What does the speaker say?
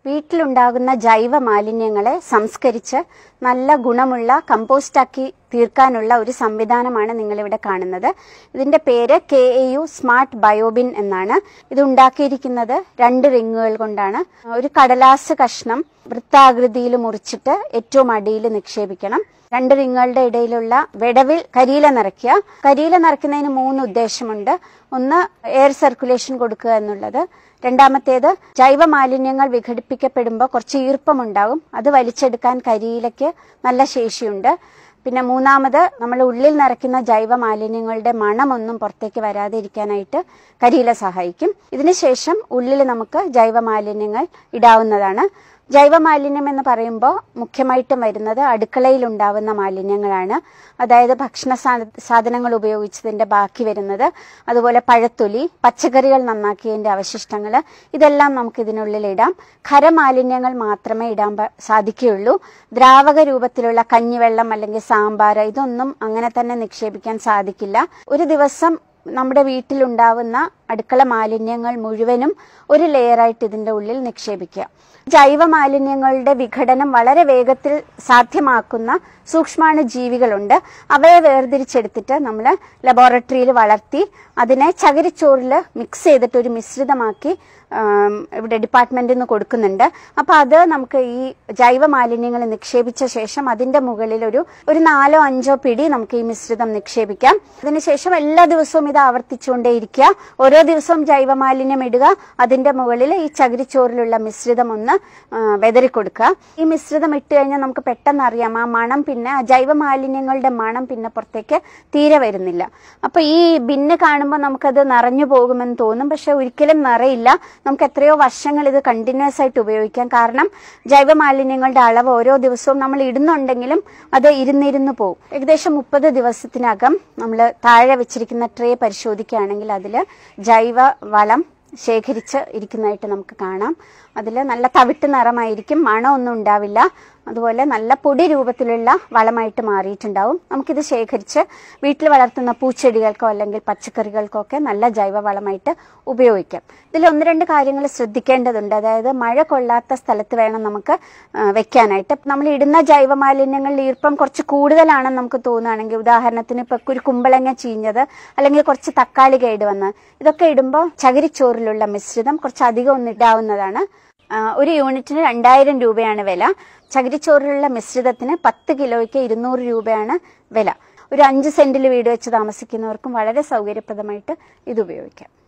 വീട്ടിലുണ്ടാകുന്ന ജൈവ മാലിന്യങ്ങളെ സംസ്കരിച്ച് നല്ല ഗുണമുള്ള കമ്പോസ്റ്റാക്കി തീർക്കാനുള്ള ഒരു സംവിധാനമാണ് നിങ്ങളിവിടെ കാണുന്നത് ഇതിന്റെ പേര് K A U smart biobin എന്നാണ് ഇത് ഉണ്ടാക്കിയിരിക്കുന്നത് രണ്ട് റിങ്ങുകൾ കൊണ്ടാണ് ഒരു കടലാസ് കഷ്ണം വൃത്താകൃതിയിൽ മുറിച്ചിട്ട് ഏറ്റവും അടിയിൽ നിക്ഷേപിക്കണം രണ്ട് റിങ്ങുകളുടെ ഇടയിലുള്ള വിടവിൽ കരിയില നിറയ്ക്കുക കരിയില നിറയ്ക്കുന്നതിന് മൂന്ന് ഉദ്ദേശമുണ്ട് ഒന്ന് എയർ സർക്കുലേഷൻ കൊടുക്കുക എന്നുള്ളത് രണ്ടാമത്തേത് ജൈവ മാലിന്യങ്ങൾ വിഘടിപ്പിക്കപ്പെടുമ്പോൾ കുറച്ച് ഈർപ്പമുണ്ടാകും അത് വലിച്ചെടുക്കാൻ കരിയിലയ്ക്ക് നല്ല ശേഷിയുണ്ട് പിന്നെ മൂന്നാമത് നമ്മൾ ഉള്ളിൽ നിറയ്ക്കുന്ന ജൈവ മാലിന്യങ്ങളുടെ മണമൊന്നും പുറത്തേക്ക് വരാതെ ഇരിക്കാനായിട്ട് കരിയില സഹായിക്കും ഇതിനുശേഷം ഉള്ളിൽ നമുക്ക് ജൈവ മാലിന്യങ്ങൾ ഇടാവുന്നതാണ് ജൈവ മാലിന്യം എന്ന് പറയുമ്പോൾ മുഖ്യമായിട്ടും വരുന്നത് അടുക്കളയിൽ ഉണ്ടാവുന്ന മാലിന്യങ്ങളാണ് അതായത് ഭക്ഷണ സാ- സാധനങ്ങൾ ഉപയോഗിച്ചതിന്റെ ബാക്കി വരുന്നത് അതുപോലെ പഴത്തൊലി പച്ചക്കറികൾ നന്നാക്കിയതിന്റെ അവശിഷ്ടങ്ങൾ ഇതെല്ലാം നമുക്ക് ഇതിനുള്ളിൽ ഇടാം ഖരമാലിന്യങ്ങൾ മാത്രമേ ഇടാൻ പ- സാധിക്കുകയുള്ളൂ ദ്രാവക രൂപത്തിലുള്ള കഞ്ഞിവെള്ളം അല്ലെങ്കിൽ സാമ്പാർ ഇതൊന്നും അങ്ങനെ തന്നെ നിക്ഷേപിക്കാൻ സാധിക്കില്ല ഒരു ദിവസം നമ്മുടെ വീട്ടിലുണ്ടാവുന്ന അടുക്കള മാലിന്യങ്ങൾ മുഴുവനും ഒരു ലെയറായിട്ട് ഇതിന്റെ ഉള്ളിൽ നിക്ഷേപിക്കുക ജൈവ മാലിന്യങ്ങളുടെ വിഘടനം വളരെ വേഗത്തിൽ സാധ്യമാക്കുന്ന സൂക്ഷ്മാണു ജീവികളുണ്ട് അവയെ വേർതിരിച്ചെടുത്തിട്ട് നമ്മൾ ലബോറട്ടറിയിൽ വളർത്തി അതിനെ ചകിരിച്ചോറിൽ മിക്സ് ചെയ്തിട്ട് ഒരു മിശ്രിതമാക്കി ആം, ഇവിടെ ഡിപ്പാർട്ട്മെന്റിൽ നിന്ന് കൊടുക്കുന്നുണ്ട് അപ്പൊ അത് നമുക്ക് ഈ ജൈവ മാലിന്യങ്ങൾ നിക്ഷേപിച്ച ശേഷം അതിന്റെ മുകളിൽ ഒരു ഒരു നാലോ അഞ്ചോ പിടി നമുക്ക് ഈ മിശ്രിതം നിക്ഷേപിക്കാം അതിനുശേഷം എല്ലാ ദിവസവും ഇത് ആവർത്തിച്ചുകൊണ്ടേയിരിക്കുക ഓരോ ദിവസവും ജൈവ മാലിന്യം ഇടുക അതിന്റെ മുകളിൽ ഈ ചകിരിച്ചോറിലുള്ള മിശ്രിതം ഒന്ന് ആ, വെതറി കൊടുക്കുക ഈ മിശ്രിതം ഇട്ട് കഴിഞ്ഞാൽ നമുക്ക് പെട്ടെന്ന് അറിയാം ആ മണം പിന്നെ ആ ജൈവ മാലിന്യങ്ങളുടെ മണം പിന്നെ പുറത്തേക്ക് തീരെ വരുന്നില്ല അപ്പൊ ഈ ബിന്ന് കാണുമ്പോൾ നമുക്കത് നിറഞ്ഞു പോകുമെന്ന് തോന്നും പക്ഷെ ഒരിക്കലും നിറയില്ല നമുക്ക് എത്രയോ വർഷങ്ങൾ ഇത് കണ്ടിന്യൂസ് ആയിട്ട് ഉപയോഗിക്കാം കാരണം ജൈവ മാലിന്യങ്ങളുടെ അളവ് ഓരോ ദിവസവും നമ്മൾ ഇടുന്നുണ്ടെങ്കിലും അത് ഇരുന്നിരുന്ന് പോകും ഏകദേശം മുപ്പത് ദിവസത്തിനകം നമ്മൾ താഴെ വെച്ചിരിക്കുന്ന ട്രേ പരിശോധിക്കുകയാണെങ്കിൽ അതിൽ ജൈവ വളം ശേഖരിച്ച് ഇരിക്കുന്നതായിട്ട് നമുക്ക് കാണാം അതിൽ നല്ല തവിട്ട് നിറമായിരിക്കും മണമൊന്നും ഉണ്ടാവില്ല അതുപോലെ നല്ല പൊടി രൂപത്തിലുള്ള വളമായിട്ട് മാറിയിട്ടുണ്ടാവും നമുക്കിത് ശേഖരിച്ച് വീട്ടിൽ വളർത്തുന്ന പൂച്ചെടികൾക്കോ അല്ലെങ്കിൽ പച്ചക്കറികൾക്കോ ഒക്കെ നല്ല ജൈവ വളമായിട്ട് ഉപയോഗിക്കാം ഇതിൽ ഒന്ന് രണ്ട് കാര്യങ്ങൾ ശ്രദ്ധിക്കേണ്ടതുണ്ട് അതായത് മഴ കൊള്ളാത്ത സ്ഥലത്ത് വേണം നമുക്ക് ആ, വെക്കാനായിട്ട് നമ്മൾ ഇടുന്ന ജൈവ മാലിന്യങ്ങളിൽ ഈർപ്പം കുറച്ച് കൂടുതലാണെന്ന് നമുക്ക് തോന്നുകയാണെങ്കിൽ ഉദാഹരണത്തിന് ഇപ്പൊ ഒരു കുമ്പളങ്ങ ചീഞ്ഞത് അല്ലെങ്കിൽ കുറച്ച് തക്കാളി കേട് വന്ന് ഇതൊക്കെ ഇടുമ്പോൾ ചകിരിച്ചോറിലുള്ള മിശ്രിതം കുറച്ച് അധികം ഒന്ന് ഇടാവുന്നതാണ് ആ, ഒരു യൂണിറ്റിന് രണ്ടായിരം രൂപയാണ് വില ചകിരിച്ചോറിലുള്ള മിശ്രിതത്തിന് പത്ത് കിലോയ്ക്ക് ഇരുന്നൂറ് രൂപയാണ് വില ഒരു അഞ്ച് സെന്റിൽ വീട് വെച്ച് താമസിക്കുന്നവർക്കും വളരെ സൗകര്യപ്രദമായിട്ട് ഇത് ഉപയോഗിക്കാം